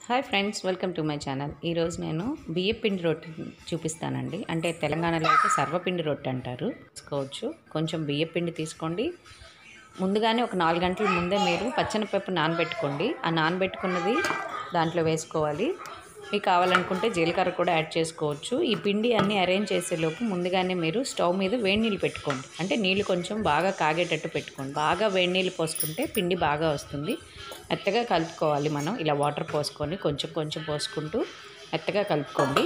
hi friends welcome to my channel ఈరోజు నేను బియ్య పిండి రొట్టె చూపిస్తానండి అంటే తెలంగాణలో అయితే సర్వపిండి రొట్టె అంటారు తీసుకోవచ్చు కొంచెం బియ్య పిండి తీసుకోండి ముందుగానే ఒక నాలుగు గంటల ముందే మీరు పచ్చనిపప్పు నానబెట్టుకోండి ఆ నానబెట్టుకున్నది దాంట్లో వేసుకోవాలి మీకు కావాలనుకుంటే జీలకర్ర కూడా యాడ్ చేసుకోవచ్చు ఈ పిండి అన్నీ అరేంజ్ చేసేలోపు ముందుగానే మీరు స్టవ్ మీద వేడి నీళ్ళు పెట్టుకోండి అంటే నీళ్ళు కొంచెం బాగా కాగేటట్టు పెట్టుకోండి బాగా వేడి నీళ్ళు పోసుకుంటే పిండి బాగా వస్తుంది మెత్తగా కలుపుకోవాలి మనం ఇలా వాటర్ పోసుకొని కొంచెం కొంచెం పోసుకుంటూ మెత్తగా కలుపుకోండి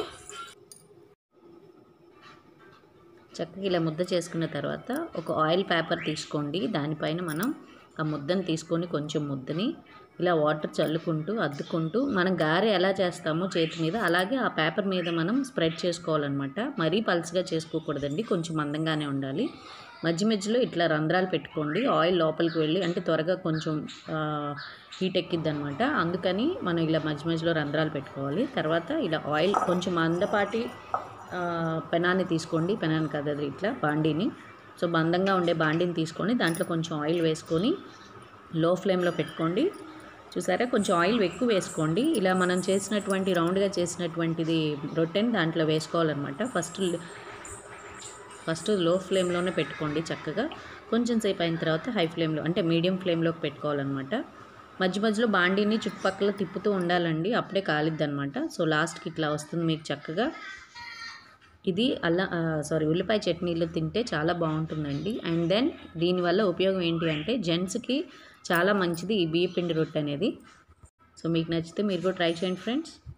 చక్కగా ఇలా ముద్ద చేసుకున్న తర్వాత ఒక ఆయిల్ పేపర్ తీసుకోండి దానిపైన మనం ఆ ముద్దను తీసుకొని కొంచెం ముద్దని ఇలా వాటర్ చల్లుకుంటూ అద్దుకుంటూ మనం గారె ఎలా చేస్తామో చేతి మీద అలాగే ఆ పేపర్ మీద మనం స్ప్రెడ్ చేసుకోవాలన్నమాట మరీ పల్చగా చేసుకోకూడదండి కొంచెం మందంగానే ఉండాలి మధ్య మధ్యలో ఇట్లా రంధ్రాలు పెట్టుకోండి ఆయిల్ లోపలికి వెళ్ళి అంటే త్వరగా కొంచెం హీట్ ఎక్కిద్ది అనమాట అందుకని మనం ఇలా మధ్య మధ్యలో రంధ్రాలు పెట్టుకోవాలి తర్వాత ఇలా ఆయిల్ కొంచెం మందపాటి ఆ, పెనాన్ని తీసుకోండి పెనాన్ని కాదు అది ఇట్లా బాండీని సో మందంగా ఉండే బాండీని తీసుకొని దాంట్లో కొంచెం ఆయిల్ వేసుకొని లో ఫ్లేమ్లో పెట్టుకోండి చూసారా కొంచెం ఆయిల్ ఎక్కువ వేసుకోండి ఇలా మనం చేసినటువంటి రౌండ్గా చేసినటువంటిది రొట్టెని దాంట్లో వేసుకోవాలన్నమాట ఫస్ట్ ఫస్ట్ లో ఫ్లేమ్లోనే పెట్టుకోండి చక్కగా కొంచెం సేపు అయిన తర్వాత హై ఫ్లేమ్లో అంటే మీడియం ఫ్లేమ్లోకి పెట్టుకోవాలన్నమాట మధ్య మధ్యలో బాండీని చుట్టుపక్కల తిప్పుతూ ఉండాలండి అప్పుడే కాలిద్ది అనమాట సో లాస్ట్కి ఇట్లా వస్తుంది మీకు చక్కగా ఇది అల్లం సారీ ఉల్లిపాయ చట్నీలో తింటే చాలా బాగుంటుందండి అండ్ దెన్ దీనివల్ల ఉపయోగం ఏంటి అంటే జెంట్స్కి చాలా మంచిది ఈ బియ్య పిండి రొట్టె అనేది సో మీకు నచ్చితే మీరు కూడా ట్రై చేయండి ఫ్రెండ్స్